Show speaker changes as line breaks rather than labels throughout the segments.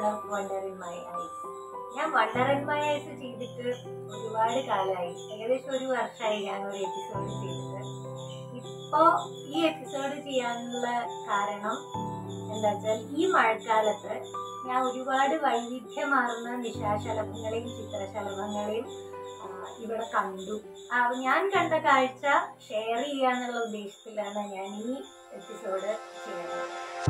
ആണ് wonder in my eyes ഞാൻ wonder in my eyes ചെയ്തിട്ട് ഒരുപാട് കാലമായി ഏകദേശം ഒരു വർഷമായി ഞാൻ ഒരു എപ്പിസോഡ് ചെയ്തിട്ട് ഇപ്പോ ഈ എപ്പിസോഡ് ചെയ്യാനുള്ള കാരണം എന്താ വെച്ചാൽ ഈ മഴക്കാലത്ത് ഞാൻ ഒരുപാട് വൈവിധ്യമാർന്ന നിശാശലഭങ്ങളെയും ചിത്രശലഭങ്ങളെയും ആ, ഇവിടെ കണ്ടു ആ, ഞാൻ കണ്ട കാഴ്ച ഷെയർ ചെയ്യാന്നുള്ള ഉദ്ദേശത്തിലാണ് ഞാൻ ഈ എപ്പിസോഡ് ചെയ്യുന്നത്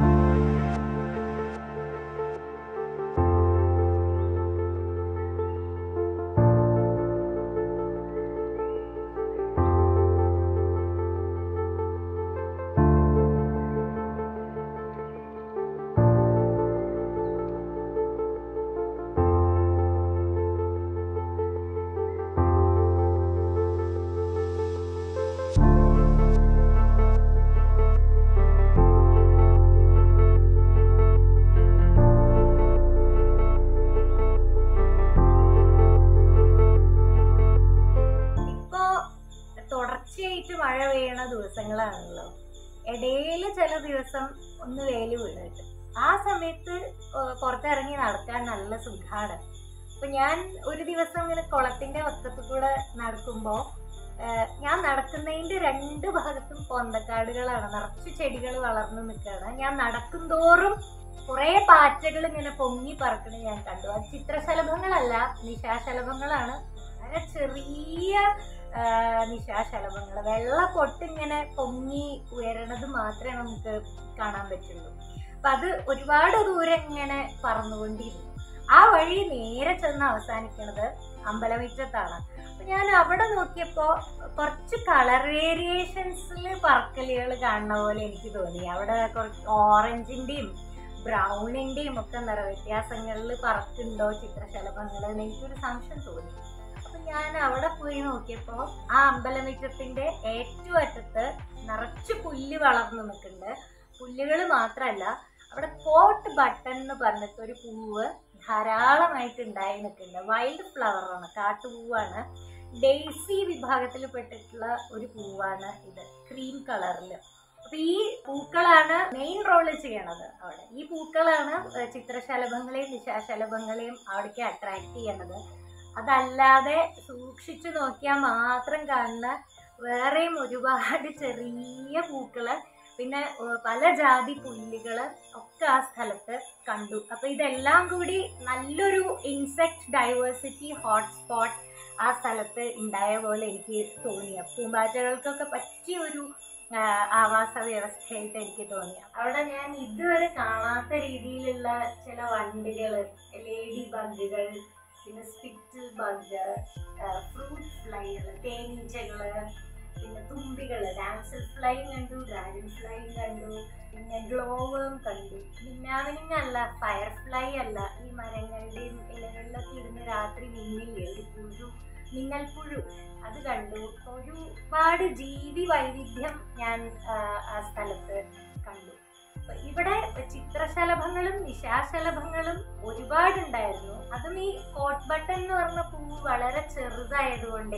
ഇപ്പോ തുടർച്ചയായിട്ട് മഴ പെയ്യണ ദിവസങ്ങളാണല്ലോ ഇടയില് ചില ദിവസം ഒന്ന് വേല് വീണിട്ട് ആ സമയത്ത് ഏഹ് പുറത്തിറങ്ങി നടക്കാൻ നല്ല സുഖാണ് അപ്പൊ ഞാൻ ഒരു ദിവസം ഇങ്ങനെ കുളത്തിന്റെ വക്കത്ത് കൂടെ നടക്കുമ്പോ ഏഹ് ഞാൻ നടക്കുന്നതിന്റെ രണ്ട് ഭാഗത്തും പൊന്തക്കാടുകളാണ് നിറച്ച് ചെടികൾ വളർന്നു നിൽക്കുകയാണ് ഞാൻ നടക്കും തോറും കുറെ പാറ്റകൾ ഇങ്ങനെ പൊങ്ങി പറക്കണ ഞാൻ കണ്ടു അത് ചിത്രശലഭങ്ങളല്ല നിശാശലഭങ്ങളാണ് വളരെ ചെറിയ ആ, നിശാശലഭങ്ങൾ വെള്ള പൊട്ടിങ്ങനെ പൊങ്ങി ഉയരണത് മാത്രമേ നമുക്ക് കാണാൻ പറ്റുള്ളൂ അപ്പൊ അത് ഒരുപാട് ദൂരം ഇങ്ങനെ പറന്നുകൊണ്ടിരുന്നു ആ വഴി നേരെ ചെന്ന് അവസാനിക്കുന്നത് അമ്പലമിറ്റത്താണ് അപ്പൊ ഞാൻ അവിടെ നോക്കിയപ്പോ കുറച്ച് കളർ വേരിയേഷൻസിൽ പറക്കലുകൾ കാണുന്ന പോലെ എനിക്ക് തോന്നി അവിടെ കുറച്ച് ഓറഞ്ചിന്റെയും ബ്രൗണിന്റെയും ഒക്കെ നിറവ്യത്യാസങ്ങളിൽ പറക്കുണ്ടോ ചിത്രശലഭങ്ങൾ എന്ന് എനിക്കൊരു സംശയം തോന്നി അപ്പൊ ഞാൻ അവിടെ പോയി നോക്കിയപ്പോ ആ അമ്പലമിറ്റത്തിന്റെ ഏറ്റവും അറ്റത്ത് നിറച്ച് പുല്ല് വളർന്നു നിൽക്കുന്നുണ്ട് പുല്ലുകൾ മാത്രമല്ല അവിടെ കോട്ട് ബട്ടൺ എന്ന് പറഞ്ഞിട്ട് ഒരു പൂവ് ധാരാളമായിട്ട് ഉണ്ടായി നിൽക്കുന്നുണ്ട് വൈൽഡ് ഫ്ലവർ ആണ് കാട്ടുപൂവാണ് ഡെയ്സി വിഭാഗത്തിൽ പെട്ടിട്ടുള്ള ഒരു പൂവാണ് ഇത് ക്രീം കളറിൽ അപ്പൊ ഈ പൂക്കളാണ് മെയിൻ റോള് ചെയ്യണത് അവിടെ ഈ പൂക്കളാണ് ഏഹ് ചിത്രശലഭങ്ങളെയും നിശാശലഭങ്ങളെയും അവിടേക്ക് അട്രാക്ട് ചെയ്യണത് അതല്ലാതെ സൂക്ഷിച്ചു നോക്കിയാൽ മാത്രം കാണുന്ന വേറെയും ഒരുപാട് ചെറിയ പൂക്കള് പിന്നെ ഏഹ് പല ജാതി പുല്ലുകള് ഒക്കെ ആ സ്ഥലത്ത് കണ്ടു അപ്പൊ ഇതെല്ലാം കൂടി നല്ലൊരു ഇൻസെക്ട് ഡൈവേഴ്സിറ്റി ഹോട്ട്സ്പോട്ട് ആ സ്ഥലത്ത് ഉണ്ടായ പോലെ എനിക്ക് തോന്നി പൂമ്പാറ്റകൾക്കൊക്കെ പറ്റിയ ഒരു ആ, ആവാസ വ്യവസ്ഥയായിട്ട് എനിക്ക് തോന്നി അവിടെ ഞാൻ ഇതുവരെ കാണാത്ത രീതിയിലുള്ള ചില വണ്ടുകൾ ലേഡി ബഗുകൾ പിന്നെ സ്പിറ്റിൽ ബഗ് ഫ്രൂട്ട് ഫ്ലൈകൾ തേനീച്ചകള് പിന്നെ തുമ്പികള് ഡാൻസൽ ഫ്ലൈ കണ്ടു ഡ്രാഗൺ ഫ്ലൈ കണ്ടു പിന്നെ ഗ്ലോവേം കണ്ടു മിന്നാമിനിങ് അല്ല ഫയർ ഫ്ലൈ അല്ല ഈ മരങ്ങളുടെയും ഇലകളിലൊക്കെ ഇരുന്ന് രാത്രി മിന്നില്ലേ ഒരു പുഴു മിന്നൽ പുഴു അത് കണ്ടു ഒരുപാട് ജീവി വൈവിധ്യം ഞാൻ ആ, ആ സ്ഥലത്ത് കണ്ടു അപ്പൊ ഇവിടെ ചിത്രശലഭങ്ങളും നിശാശലഭങ്ങളും ഒരുപാടുണ്ടായിരുന്നു അതും ഈ കോട്ട് ബട്ടൺ എന്ന് പറഞ്ഞ പൂവ് വളരെ ചെറുതായതുകൊണ്ടേ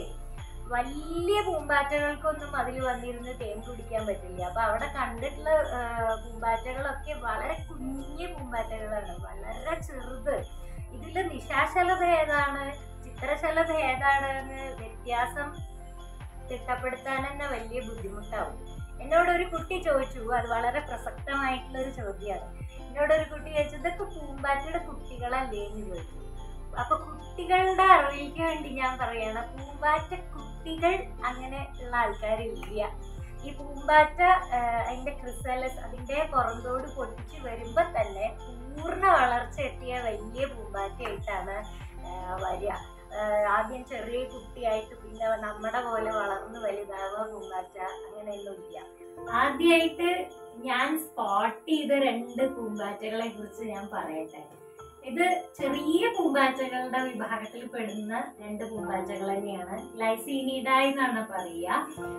വലിയ പൂമ്പാറ്റകൾക്കൊന്നും അതിൽ വന്നിരുന്ന് തേൻ കുടിക്കാൻ പറ്റില്ല അപ്പൊ അവിടെ കണ്ടിട്ടുള്ള ആ, പൂമ്പാറ്റകളൊക്കെ വളരെ കുഞ്ഞു പൂമ്പാറ്റകളാണ് വളരെ ചെറുത് ഇതില് നിശാശലഭ ഏതാണ് ചിത്രശലഭ ഏതാണ് എന്ന് വ്യത്യാസം തിട്ടപ്പെടുത്താൻ തന്നെ വലിയ ബുദ്ധിമുട്ടാവും എന്നോട് ഒരു കുട്ടി ചോദിച്ചു അത് വളരെ പ്രസക്തമായിട്ടുള്ള ഒരു ചോദ്യമാണ് എന്നോട് ഒരു കുട്ടി ചോദിച്ചു ഇതൊക്കെ പൂമ്പാറ്റയുടെ കുട്ടികളല്ലേ എന്ന് ചോദിച്ചു അപ്പൊ കുട്ടികളുടെ അറിവിലേക്ക് വേണ്ടി ഞാൻ പറയണ പൂമ്പാറ്റ കുട്ടികൾ അങ്ങനെ ഉള്ള ആൾക്കാരില്ല ഈ പൂമ്പാറ്റ ആ, അതിന്റെ ക്രിസലസ് അതിന്റെ പുറന്തോട് പൊട്ടിച്ച് വരുമ്പോ തന്നെ പൂർണ്ണ വളർച്ച എത്തിയ വലിയ പൂമ്പാറ്റയായിട്ടാണ് ആ, വരിക ആ, ആദ്യം ചെറിയ കുട്ടിയായിട്ട് പിന്നെ നമ്മുടെ പോലെ വളർന്ന് വലുതാവുക പൂമ്പാറ്റ അങ്ങനെയൊന്നും ഇല്ല ആദ്യമായിട്ട് ഞാൻ സ്പോട്ട് ചെയ്ത രണ്ട് പൂമ്പാറ്റകളെ കുറിച്ച് ഞാൻ പറയട്ടെ ഇത് ചെറിയ പൂമ്പാറ്റകളുടെ വിഭാഗത്തിൽ പെടുന്ന രണ്ട് പൂമ്പാറ്റകൾ തന്നെയാണ് ലൈസീനിഡായി എന്നാണ് പറയുക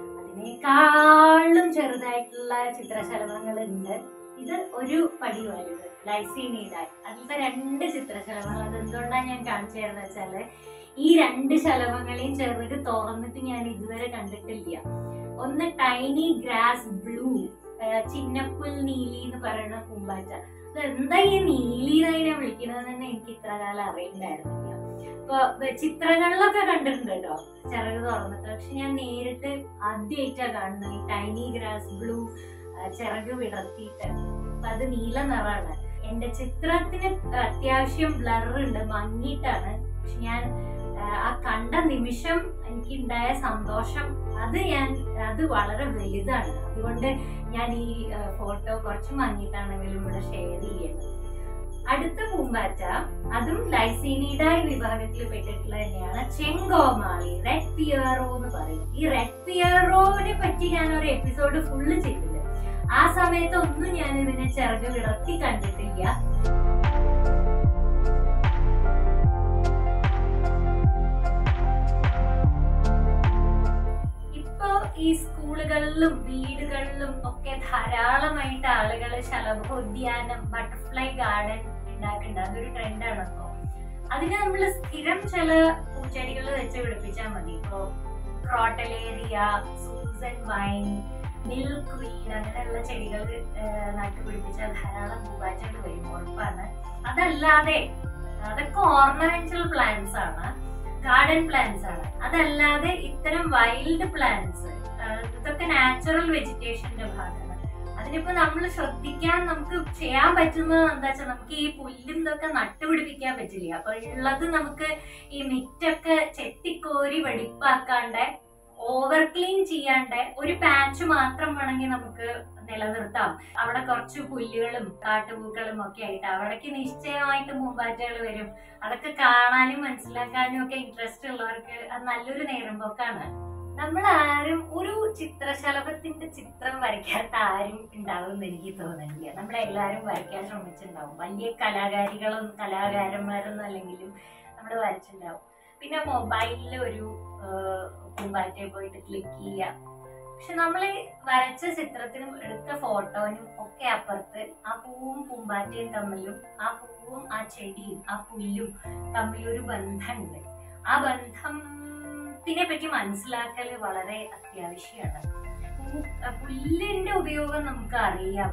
അതിനേക്കാളും ചെറുതായിട്ടുള്ള ചിത്രശലഭങ്ങൾ ഉണ്ട് ഇത് ഒരു പടി വലുത് ലൈസീനിഡായി അതിലത്തെ രണ്ട് ചിത്രശലഭങ്ങൾ അത് എന്തുകൊണ്ടാണ് ഞാൻ കാണിച്ചു തരുന്നത് വെച്ചാല് ഈ രണ്ട് ശലഭങ്ങളെയും ചെറുത് തുറന്നിട്ട് ഞാൻ ഇതുവരെ കണ്ടിട്ടില്ല ഒന്ന് ടൈനി ഗ്രാസ് ബ്ലൂ ആ, ചിന്നപ്പുൽ നീലി എന്ന് പറയുന്ന പൂമ്പാറ്റ അത് എന്താ ഈ നീലി എന്നതിനെ വിളിക്കണതെന്ന് തന്നെ എനിക്ക് ഇത്ര കാലം അറിയണ്ടായിരുന്നില്ല ഇപ്പൊ വ- ചിത്രങ്ങളിലൊക്കെ കണ്ടിട്ടുണ്ട് കേട്ടോ ചിറക് തുറന്നിട്ട് പക്ഷെ ഞാൻ നേരിട്ട് ആദ്യമായിട്ടാ കാണുന്നത് ഈ ടൈനി ഗ്രാസ് ബ്ലൂ ചിറക് വിടർത്തിയിട്ട് അപ്പൊ അത് നീല നിറാണ് എന്റെ ചിത്രത്തിന് അത്യാവശ്യം ബ്ലർ ഉണ്ട് മങ്ങിയിട്ടാണ് പക്ഷെ ഞാൻ ആ, ആ കണ്ട നിമിഷം എനിക്ക് ഉണ്ടായ സന്തോഷം അത് ഞാൻ അത് വളരെ വലുതാണ് അതുകൊണ്ട് ഞാൻ ഈ ഫോട്ടോ കുറച്ച് മങ്ങിയിട്ടാണെങ്കിലും ഇവിടെ ഷെയർ ചെയ്യുന്നത് അടുത്ത പൂമ്പാറ്റ അതും ലൈസീനിഡായി വിഭാഗത്തിൽ പെട്ടിട്ടുള്ള തന്നെയാണ് ചെങ്കോമാളി റെഡ് പിയറോ എന്ന് പറയും ഈ റെഡ് പിയറോനെ പറ്റി ഞാൻ ഒരു എപ്പിസോഡ് ഫുള്ള് ചെയ്തിട്ടുണ്ട് ആ സമയത്ത് ഒന്നും ഞാൻ ഇതിനെ ചിറക് വിടർത്തി കണ്ടിട്ടില്ല ഇപ്പോ ഈ സ്കൂളുകളിലും വീടുകളിലും ഒക്കെ ധാരാളമായിട്ട് ആളുകൾ ശലഭോദ്യാനം ബട്ടർഫ്ലൈ ഗാർഡൻ ഉണ്ടാക്കുന്നുണ്ട് അതൊരു ട്രെൻഡാണ് ഇപ്പോ അതിന് നമ്മൾ സ്ഥിരം ചില പൂച്ചെടികൾ വെച്ച് പിടിപ്പിച്ചാൽ മതി ഇപ്പോ crotalaria Susan vine milkweed അങ്ങനെയുള്ള ചെടികൾ നട്ടുപിടിപ്പിച്ചാൽ ധാരാളം പൂമ്പാറ്റകൾ വരും ഉറപ്പാണ് അതല്ലാതെ അതൊക്കെ ഓർണമെന്റൽ പ്ലാന്റ്സ് ആണ് ഗാർഡൻ പ്ലാന്റ്സ് ആണ് അതല്ലാതെ ഇത്തരം വൈൽഡ് പ്ലാന്റ്സ് ഇതൊക്കെ നാച്ചുറൽ വെജിറ്റേഷന്റെ ഭാഗമാണ് അതിനിപ്പോ നമ്മൾ ശ്രദ്ധിക്കാൻ നമുക്ക് ചെയ്യാൻ പറ്റുന്നത് എന്താ വെച്ചാൽ നമുക്ക് ഈ പുല്ലും ഇതൊക്കെ നട്ടുപിടിപ്പിക്കാൻ പറ്റില്ല അപ്പൊ ഉള്ളത് നമുക്ക് ഈ മിറ്റൊക്കെ ചെത്തിക്കോരി വെടിപ്പാക്കാണ്ട് ഓവർ ക്ലീൻ ചെയ്യാണ്ട് ഒരു പാച്ച് മാത്രം വേണമെങ്കിൽ നമുക്ക് നിലനിർത്താം അവിടെ കുറച്ച് പുല്ലുകളും കാട്ടുപൂക്കളും ഒക്കെ ആയിട്ട് അവിടേക്ക് നിശ്ചയമായിട്ട് പൂമ്പാറ്റകൾ വരും അതൊക്കെ കാണാനും മനസ്സിലാക്കാനും ഒക്കെ ഇൻട്രസ്റ്റ് ഉള്ളവർക്ക് അത് നല്ലൊരു നേരമ്പോക്കാണ് നമ്മൾ ആരും ഒരു ചിത്രശലഭത്തിന്റെ ചിത്രം വരയ്ക്കാത്ത ആരും ഉണ്ടാവും എന്ന് എനിക്ക് തോന്നുന്നില്ല നമ്മളെല്ലാരും വരയ്ക്കാൻ ശ്രമിച്ചിട്ടുണ്ടാവും വലിയ കലാകാരികളും കലാകാരന്മാരൊന്നും അല്ലെങ്കിലും നമ്മൾ വരച്ചിട്ടുണ്ടാവും പിന്നെ മൊബൈലിൽ ഒരു പൂമ്പാറ്റയെ പോയിട്ട് ക്ലിക്ക് ചെയ്യുക പക്ഷെ നമ്മൾ വരച്ച ചിത്രത്തിനും എടുത്ത ഫോട്ടോനും ഒക്കെ അപ്പുറത്ത് ആ പൂവും പൂമ്പാറ്റയും തമ്മിലും ആ പൂവും ആ ചെടിയും ആ പുല്ലും തമ്മിലൊരു ബന്ധമുണ്ട് ആ ബന്ധത്തിനെ പറ്റി മനസ്സിലാക്കൽ വളരെ അത്യാവശ്യമാണ് പൂ- പുല്ലിന്റെ ഉപയോഗം നമുക്ക് അറിയാം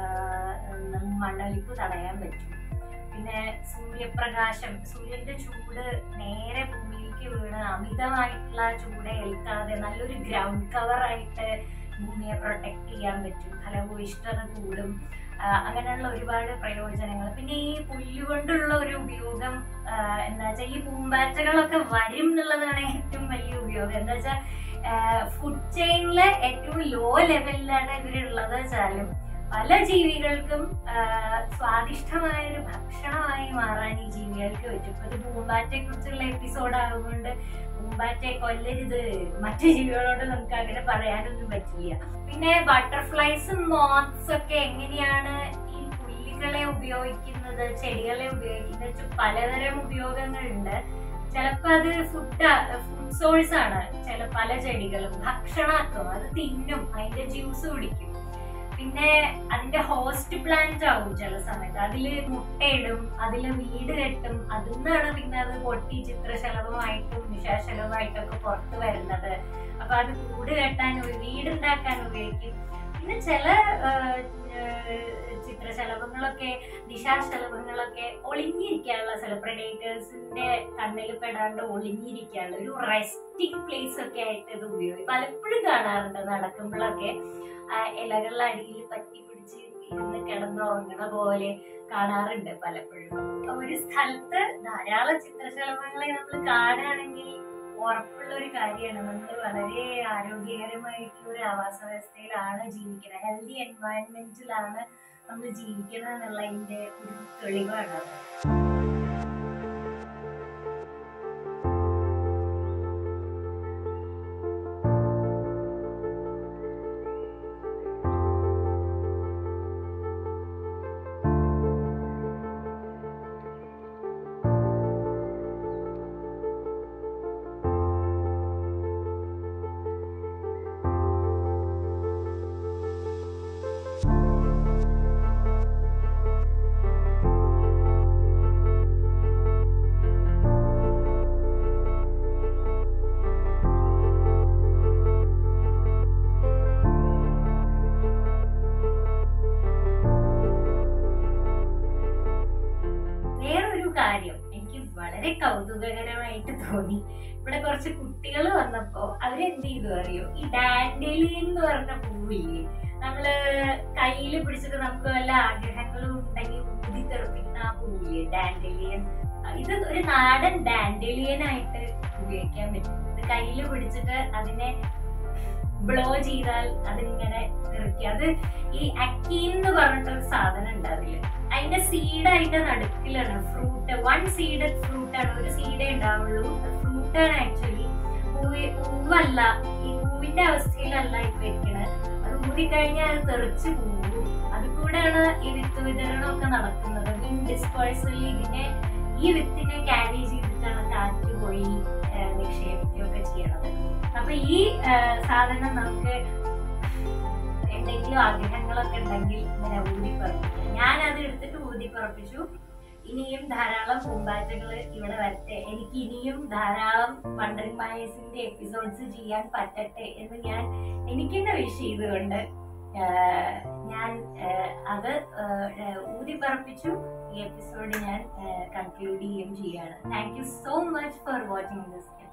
ആഹ് മണ്ണൊലിപ്പ് തടയാൻ പറ്റും പിന്നെ സൂര്യപ്രകാശം സൂര്യന്റെ ചൂട് നേരെ ഭൂമിയിലേക്ക് വീണ് അമിതമായിട്ടുള്ള ചൂട് ഏൽക്കാതെ നല്ലൊരു ഗ്രൗണ്ട് കവർ ആയിട്ട് ഭൂമിയെ പ്രൊട്ടക്ട് ചെയ്യാൻ പറ്റും ഫലഭൂയിഷ്ഠത കൂടും ആ, അങ്ങനെയുള്ള ഒരുപാട് പ്രയോജനങ്ങൾ പിന്നെ ഈ പുല്ലുകൊണ്ടുള്ള ഒരു ഉപയോഗം ആ, എന്താ വെച്ചാൽ ഈ പൂമ്പാറ്റകളൊക്കെ വരും എന്നുള്ളതാണ് ഏറ്റവും വലിയ ഉപയോഗം എന്താ വെച്ചാൽ ഫുഡ് ചെയിനിലെ ഏറ്റവും ലോ ലെവലിലാണ് ഇവരുള്ളത് വെച്ചാലും പല ജീവികൾക്കും ആ, സ്വാദിഷ്ടമായ ഒരു ഭക്ഷണമായി മാറാൻ ഈ ജീവികൾക്ക് പറ്റും ഇപ്പൊ ഇത് പൂമ്പാറ്റയെ കുറിച്ചുള്ള എപ്പിസോഡ് ആകുകൊണ്ട് പൂമ്പാറ്റയെ കൊല്ലരുത് മറ്റു ജീവികളോട് നമുക്ക് അങ്ങനെ പറയാനൊന്നും പറ്റില്ല പിന്നെ ബട്ടർഫ്ലൈസും മോത്സ് ഒക്കെ എങ്ങനെയാണ് ഈ പുല്ലുകളെ ഉപയോഗിക്കുന്നത് ചെടികളെ ഉപയോഗിക്കുന്നത് വെച്ചാൽ പലതരം ഉപയോഗങ്ങളുണ്ട് ചിലപ്പോ അത് ഫുഡ് ഫുഡ് സോഴ്സ് ആണ് ചില പല ചെടികളും ഭക്ഷണാക്കും അത് തിന്നും അതിന്റെ ജ്യൂസ് കുടിക്കും പിന്നെ അതിന്റെ ഹോസ്റ്റ് പ്ലാന്റ് ആവും ചില സമയത്ത് അതില് മുട്ടയിടും അതില് വീട് കെട്ടും അതിൽ നിന്നാണ് പിന്നെ അത് പൊട്ടി ചിത്രശലഭമായിട്ടും നിശാശലഭമായിട്ടും ഒക്കെ പുറത്ത് വരുന്നത് അപ്പൊ അത് കൂട് കെട്ടാൻ ഉപ- വീടുണ്ടാക്കാൻ ഉപയോഗിക്കും പിന്നെ ചില ആ, ആ, ചിത്രശലഭങ്ങളൊക്കെ ദിശാശലഭങ്ങളൊക്കെ ഒളിഞ്ഞിരിക്കാനുള്ള ചില പ്രഡേറ്റേഴ്സിന്റെ കണ്ണിൽ പെടാണ്ട് ഒളിഞ്ഞിരിക്കാനുള്ള ഒരു റെസ്റ്റിംഗ് പ്ലേസ് ഒക്കെ ആയിട്ട് ഇത് ഉപയോഗിക്കും പലപ്പോഴും കാണാറുണ്ട് നടക്കുമ്പോഴൊക്കെ ആ ഇലകളുടെ അടിയിൽ പറ്റി പിടിച്ച് ഇരുന്ന് കിടന്നുറങ്ങണ പോലെ കാണാറുണ്ട് പലപ്പോഴും ഒരു സ്ഥലത്ത് ധാരാളം ചിത്രശലഭങ്ങളെ നമ്മൾ കാണുകയാണെങ്കിൽ ഉറപ്പുള്ള ഒരു കാര്യമാണ് നമ്മൾ വളരെ ആരോഗ്യകരമായിട്ടുള്ള ഒരു ആവാസ വ്യവസ്ഥയിലാണ് ജീവിക്കുന്നത് ഹെൽത്തി എൻവയൺമെന്റിലാണ് നമ്മൾ ജീവിക്കുന്നത് എന്നുള്ളതിന്റെ ഒരു തെളിവാണ് അത് വളരെ കൗതുകകരമായിട്ട് തോന്നി ഇവിടെ കുറച്ച് കുട്ടികൾ വന്നപ്പോ അവരെന്ത് ചെയ്തു അറിയോ ഈ ഡാൻഡേലിയൻ എന്ന് പറഞ്ഞ പൂവില്ലേ നമ്മള് കയ്യിൽ പിടിച്ചിട്ട് നമുക്ക് വല്ല ആഗ്രഹങ്ങളും ഉണ്ടെങ്കിൽ ഊതി തെറിപ്പിക്കുന്ന ആ പൂവില്ലേ ഡാൻഡേലിയൻ ഇത് ഒരു നാടൻ ഡാൻഡേലിയൻ ആയിട്ട് ഉപയോഗിക്കാൻ പറ്റും ഇത് കയ്യിൽ പിടിച്ചിട്ട് അതിനെ ബ്ലോ ചെയ്താൽ അതിങ്ങനെ തെറിക്കുക അത് ഈ അക്കീൻ എന്ന് പറഞ്ഞിട്ടൊരു സാധനം ഉണ്ട് അതില് അതിന്റെ സീഡ് അതിന്റെ നടുക്കിലാണ് ഫ്രൂട്ട് വൺ സീഡ് ഫ്രൂട്ട് ആണ് ഒരു സീഡേ ഉണ്ടാവുള്ളൂ ഫ്രൂട്ട് ആണ് ആക്ച്വലി പൂവ് പൂവല്ല ഈ പൂവിന്റെ അവസ്ഥയിലല്ല ഇപ്പൊ ഇരിക്കണത് അത് ഊതിക്കഴിഞ്ഞാൽ അത് തെറിച്ച് പോകും അത് കൂടെയാണ് ഈ വിത്ത് വിതരണമൊക്കെ നടക്കുന്നത് വിൻ ഡിസ്പേഴ്സലി ഇതിനെ ഈ വിത്തിനെ ക്യാരി ചെയ്തിട്ടാണ് കാറ്റ് പോയി ആ, നിക്ഷേപിക്കുകയൊക്കെ ചെയ്യണത് അപ്പൊ ഈ ആ, സാധനം നമുക്ക് എന്തെങ്കിലും ആഗ്രഹങ്ങളൊക്കെ ഉണ്ടെങ്കിൽ ഇങ്ങനെ ഊതി പറപ്പിക്കാം ഞാൻ അത് എടുത്തിട്ട് ഊതി പറപ്പിച്ചു ഇനിയും ധാരാളം പൂമ്പാറ്റകൾ ഇവിടെ വരട്ടെ എനിക്ക് ഇനിയും ധാരാളം വണ്ടറിംഗ് മായസിന്റെ എപ്പിസോഡ്സ് ചെയ്യാൻ പറ്റട്ടെ എന്ന് ഞാൻ എനിക്ക് തന്നെ വിഷ് ചെയ്തുകൊണ്ട് ആഹ്, ഞാൻ ആഹ്, അത് ആഹ്, ഊതി പറപ്പിച്ചു ഈ എപ്പിസോഡ് ഞാൻ കൺക്ലൂഡ് ചെയ്യുകയും ചെയ്യാണ് thank you so much for watching this